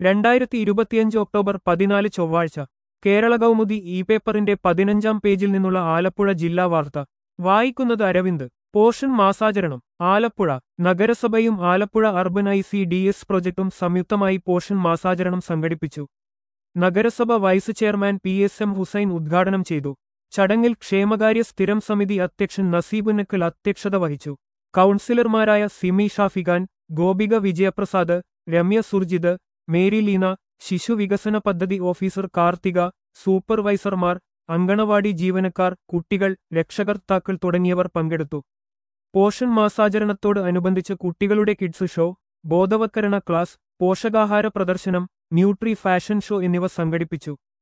രണ്ടായിരത്തി ഇരുപത്തിയഞ്ച് ഒക്ടോബർ പതിനാല് ചൊവ്വാഴ്ച കേരള കൗമുദി ഇ പേപ്പറിന്റെ പതിനഞ്ചാം പേജിൽ നിന്നുള്ള ആലപ്പുഴ ജില്ലാ വാർത്ത വായിക്കുന്നത് അരവിന്ദ് പോഷൻ മാസാചരണം ആലപ്പുഴ നഗരസഭയും Alappuzha urban I C D S പ്രൊജക്ടും സംയുക്തമായി പോഷൻ മാസാചരണം സംഘടിപ്പിച്ചു നഗരസഭ vice chairman P S M Hussain ഉദ്ഘാടനം ചെയ്തു ചടങ്ങിൽ ക്ഷേമകാര്യ സ്ഥിരം സമിതി അധ്യക്ഷൻ നസീബുനക്കൽ അധ്യക്ഷത വഹിച്ചു കൗൺസിലർമാരായ സിമി ഷാഫിഖാൻ ഗോപിക വിജയപ്രസാദ് രമ്യ സുർജിത് മേരി ലീന ശിശു വികസന പദ്ധതി ഓഫീസർ കാർത്തിക സൂപ്പർവൈസർമാർ അങ്കണവാടി ജീവനക്കാർ കുട്ടികൾ രക്ഷകർത്താക്കൾ തുടങ്ങിയവർ പങ്കെടുത്തു പോഷൻ മാസാചരണത്തോട് അനുബന്ധിച്ച് കുട്ടികളുടെ കിഡ്സ് ഷോ ബോധവത്കരണ ക്ലാസ് പോഷകാഹാര പ്രദർശനം ന്യൂട്രി ഫാഷൻ ഷോ എന്നിവ സംഘടിപ്പിച്ചു